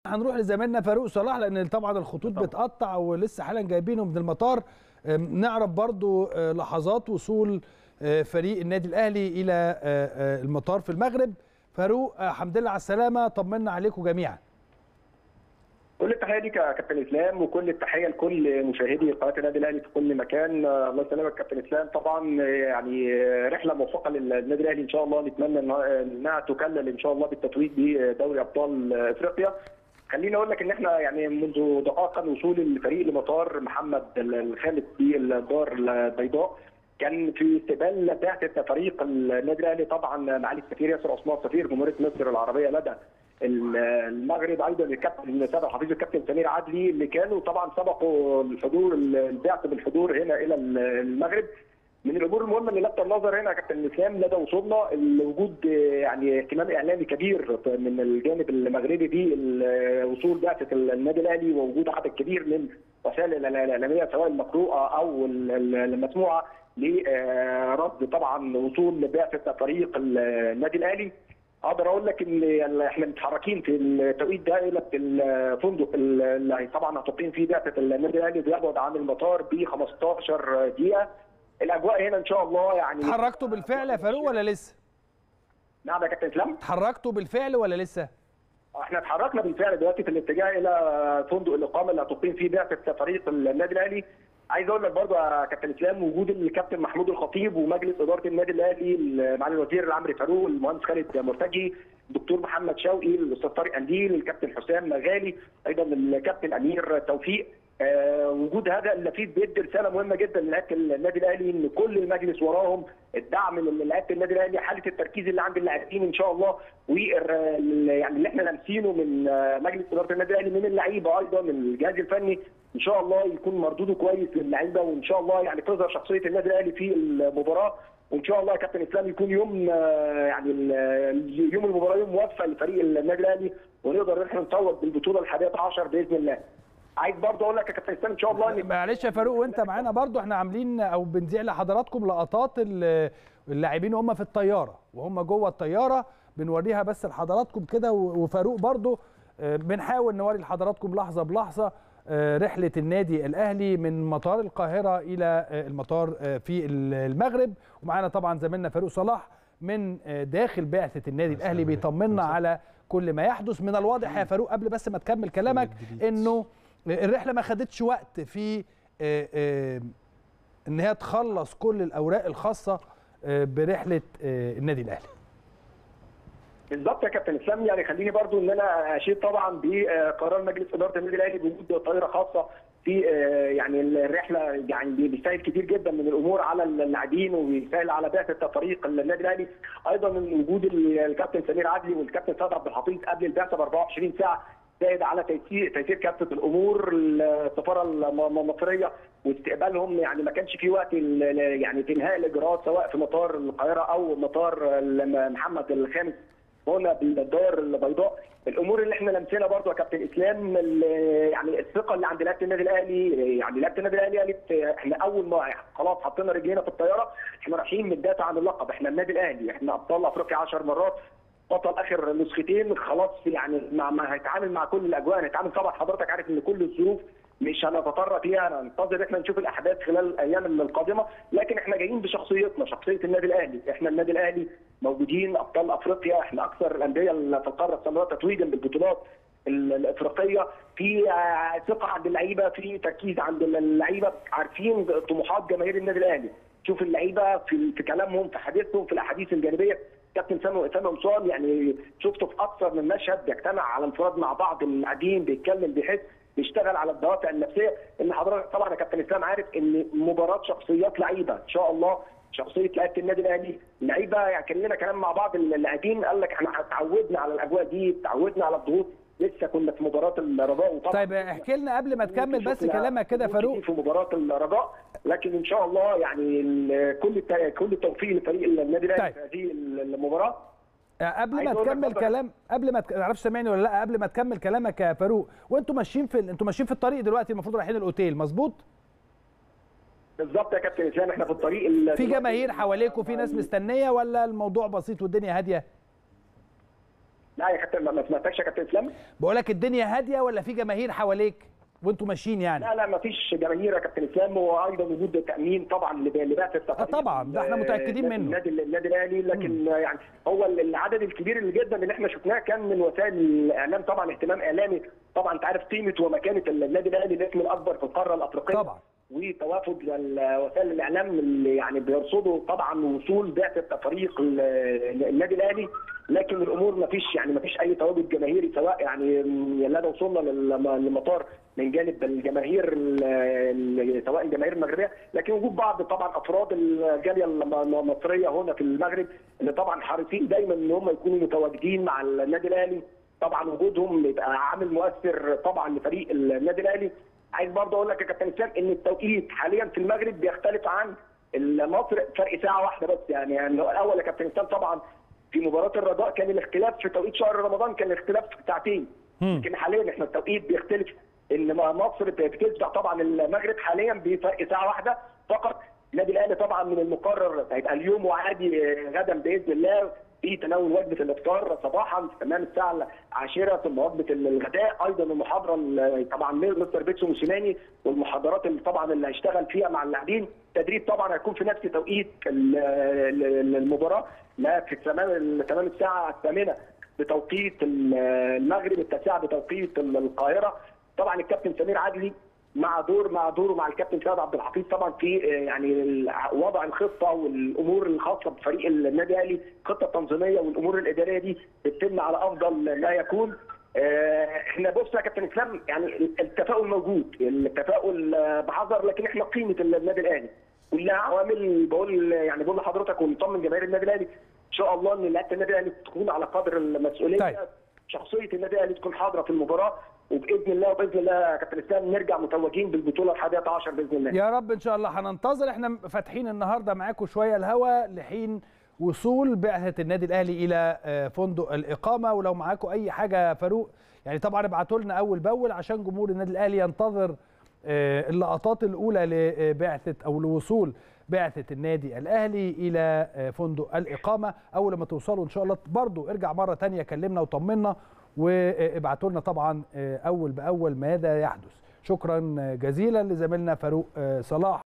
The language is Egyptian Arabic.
هنروح لزميلنا فاروق صلاح لان طبعا الخطوط بتقطع ولسه حالا جايبينه من المطار أم، نعرف برضو آه، لحظات وصول آه، فريق النادي الاهلي الى آه، آه، المطار في المغرب فاروق آه، الحمد لله على السلامه طمنا عليكم جميعا كل التحيه ليك يا كابتن اسلام وكل التحيه لكل مشاهدي قناه النادي الاهلي في كل مكان آه، الله يسلمك كابتن اسلام طبعا آه، يعني آه، رحله موفقه للنادي الاهلي ان شاء الله نتمنى إنها- انها تكلل ان شاء الله بالتتويج بدوري ابطال آه، افريقيا خليني اقول لك ان احنا يعني منذ دقائق وصول الفريق لمطار محمد الخالد في الدار البيضاء كان في استقبال بعثه فريق النادي الاهلي طبعا معالي السفير ياسر عثمان سفير جمهوريه مصر العربيه لدى المغرب ايضا الكابتن سابق حفيظ الكابتن سمير عدلي اللي كانوا طبعا سبقوا الحضور البعث بالحضور هنا الى المغرب من الامور المهمه اللي لفت النظر هنا يا كابتن اسلام لدى وصولنا وجود يعني اهتمام اعلامي كبير من الجانب المغربي بوصول بعثه النادي الاهلي ووجود عدد كبير من وسائل الاعلاميه سواء المقروءه او المسموعه لرصد طبعا وصول بعثه فريق النادي الاهلي اقدر اقول لك ان احنا متحركين في التوقيت ده الى الفندق اللي طبعا هتقيم فيه بعثه النادي الاهلي بيبعد عن المطار ب 15 دقيقه الاجواء هنا ان شاء الله يعني اتحركتوا بالفعل يا فاروق ولا لسه نعم يا كابتن اسلام اتحركتوا بالفعل ولا لسه احنا اتحركنا بالفعل دلوقتي في الاتجاه الى فندق الاقامه اللي هتقيم فيه بعثه فريق النادي الاهلي عايز اقول لك برضه يا كابتن اسلام وجود الكابتن محمود الخطيب ومجلس اداره النادي الاهلي معالي الوزير العمري فاروق المهندس خالد مرتجي الدكتور محمد شوقي الاستاذ طارق قنديل الكابتن حسام مغالي ايضا الكابتن امير توفيق آه وجود هذا اللفيف بيدي رساله مهمه جدا للاعيبه النادي الاهلي ان كل المجلس وراهم الدعم للاعيبه النادي الاهلي حاله التركيز اللي عند اللاعبين ان شاء الله و يعني اللي احنا لامسينه من مجلس اداره النادي الاهلي من اللعيبه ايضا من الجهاز الفني ان شاء الله يكون مردوده كويس للعيبه وان شاء الله يعني تظهر شخصيه النادي الاهلي في المباراه وان شاء الله يا كابتن اسلام يكون يوم يعني يوم المباراه يوم موفق لفريق النادي الاهلي ونقدر احنا نصوت بالبطوله الحادية عشر باذن الله. عايز برضه اقول لك يا كابتن اسلام ان شاء الله معلش يا فاروق وانت معانا برضه احنا عاملين او بنذيع لحضراتكم لقطات اللاعبين وهم في الطياره وهم جوه الطياره بنوريها بس لحضراتكم كده وفاروق برضه بنحاول نوري لحضراتكم لحظه بلحظه رحله النادي الاهلي من مطار القاهره الى المطار في المغرب ومعانا طبعا زميلنا فاروق صلاح من داخل بعثه النادي الاهلي بيطمنا على كل ما يحدث من الواضح يا فاروق قبل بس ما تكمل كلامك انه الرحله ما خدتش وقت في ان هي تخلص كل الاوراق الخاصه برحله النادي الاهلي بالظبط يا كابتن اسلام يعني خليني برضو ان انا اشيد طبعا بقرار مجلس اداره النادي الاهلي بوجود طائره خاصه في يعني الرحله يعني بيسهل كتير جدا من الامور على اللاعبين وبيسهل على بعثه فريق النادي الاهلي ايضا وجود الكابتن سمير عدلي والكابتن سعد عبد الحفيظ قبل البعثه ب 24 ساعه زائد على تيسير تيسير كافه الامور السفاره المصريه واستقبالهم يعني ما كانش في وقت يعني في انهاء الاجراءات سواء في مطار القاهره او مطار محمد الخامس هنا بالدار البيضاء الامور اللي احنا لمسنا برضو يا كابتن اسلام يعني الثقه اللي عند لعيبه النادي الاهلي يعني لعيبه النادي الاهلي قالت احنا اول ما خلاص حطينا رجلينا في الطياره احنا رايحين بندافع عن اللقب احنا النادي الاهلي احنا ابطال افريقيا 10 مرات بطل اخر نسختين خلاص يعني مع ما هيتعامل مع كل الاجواء هنتعامل طبعا حضرتك عارف ان كل الظروف مش هنتطرق فيها هننتظر احنا نشوف الاحداث خلال الايام القادمه لكن احنا جايين بشخصيتنا شخصيه النادي الاهلي احنا النادي الاهلي موجودين ابطال افريقيا احنا اكثر الانديه في القاره السمراء تتويجا بالبطولات الافريقيه في ثقه عند اللعيبه في تركيز عند اللعيبه عارفين طموحات جماهير النادي الاهلي شوف اللعيبه في في كلامهم في حديثهم في الاحاديث الجانبيه كابتن سامي سامي قمصان يعني شفته في اكثر من مشهد بيجتمع على انفراد مع بعض القاعدين بيتكلم بيحس بيشتغل على الدوافع النفسيه ان حضرتك طبعا يا كابتن اسلام عارف ان مباراه شخصيات لعيبه ان شاء الله شخصيه لعيبه النادي الاهلي اللعيبه يعني كان لنا كلام مع بعض اللاعبين قال لك احنا اتعودنا على الاجواء دي اتعودنا على الضغوط لسه كنا في مباراه الرجاء وطبعا طيب احكي لنا قبل ما تكمل بس كلامك كده فاروق في مباراه الرجاء لكن ان شاء الله يعني كل كل التوفيق لفريق النادي الاهلي طيب. في هذه المباراه قبل ما تكمل كلام قبل ما ما اعرفش سامعني ولا لا قبل ما تكمل كلامك يا فاروق وانتوا ماشيين في انتوا ماشيين في الطريق دلوقتي المفروض رايحين الاوتيل مظبوط بالظبط يا كابتن اسلام احنا في الطريق في جماهير حواليك وفي ناس مستنيه ولا الموضوع بسيط والدنيا هاديه لا يا كابتن ما سمعتكش يا كابتن اسلام بقول لك الدنيا هاديه ولا في جماهير حواليك وانتوا ماشيين يعني لا لا ما فيش جماهير يا كابتن اسلام وايضا وجود تامين طبعا لبعثه آه طبعا ده احنا متاكدين منه النادي النادي الاهلي لكن م. يعني هو العدد الكبير اللي جدا اللي احنا شفناه كان من وسائل الاعلام طبعا اهتمام اعلامي طبعا انت عارف قيمه ومكانه النادي الاهلي الاسم الاكبر في القاره الافريقيه طبعا وتوافد وسائل الاعلام اللي يعني بيرصدوا طبعا وصول بعثه فريق النادي الاهلي لكن الامور ما فيش يعني ما فيش اي تواجد جماهيري سواء يعني لما وصلنا للمطار من جانب الجماهير سواء الجماهير المغربيه لكن وجود بعض طبعا افراد الجاليه المصريه هنا في المغرب اللي طبعا حريصين دايما ان هم يكونوا متواجدين مع النادي الاهلي طبعا وجودهم بيبقى عامل مؤثر طبعا لفريق النادي الاهلي عايز برضه اقول لك يا كابتن اسلام ان التوقيت حاليا في المغرب بيختلف عن مصر فرق ساعه واحده بس يعني, يعني الاول يا كابتن اسلام طبعا في مباراه الرجاء كان الاختلاف في توقيت شهر رمضان كان الاختلاف ساعتين لكن حاليا احنا التوقيت بيختلف ان مصر بتتبع طبعا المغرب حاليا بفرق ساعه واحده فقط النادي الاهلي طبعا من المقرر هيبقى اليوم وعادي غدا باذن الله في تناول وجبه الافطار صباحا في تمام الساعه العاشره ثم وجبه الغداء ايضا المحاضره طبعا مستر بيتسو موسيماني والمحاضرات اللي طبعا اللي هيشتغل فيها مع اللاعبين التدريب طبعا هيكون في نفس توقيت المباراه لا في تمام تمام الساعه الثامنه بتوقيت المغرب التاسعه بتوقيت القاهره طبعا الكابتن سمير عدلي مع دور مع دوره مع الكابتن سيد عبد الحفيظ طبعا في يعني وضع الخطه والامور الخاصه بفريق النادي الاهلي الخطه التنظيميه والامور الاداريه دي بتتم على افضل ما يكون احنا بص يا كابتن اسلام يعني التفاؤل موجود التفاؤل بحذر لكن احنا قيمه النادي الاهلي كلها عوامل بقول يعني بقول لحضرتك ونطمن جماهير النادي الاهلي ان شاء الله ان لعيبه النادي الاهلي تكون على قدر المسؤوليه طيب. شخصيه النادي الاهلي تكون حاضره في المباراه وباذن الله وباذن الله يا كابتن اسلام نرجع متوجين بالبطوله الحادية عشر باذن الله يا رب ان شاء الله هننتظر احنا فاتحين النهارده معاكم شويه الهوا لحين وصول بعثه النادي الاهلي الى فندق الاقامه ولو معاكم اي حاجه فاروق يعني طبعا ابعتوا لنا اول باول عشان جمهور النادي الاهلي ينتظر اللقطات الاولى لبعثه او لوصول بعثه النادي الاهلي الى فندق الاقامه اول ما توصلوا ان شاء الله برضو ارجع مره ثانيه كلمنا وطمنا وابعتوا لنا طبعا اول باول ماذا يحدث شكرا جزيلا لزميلنا فاروق صلاح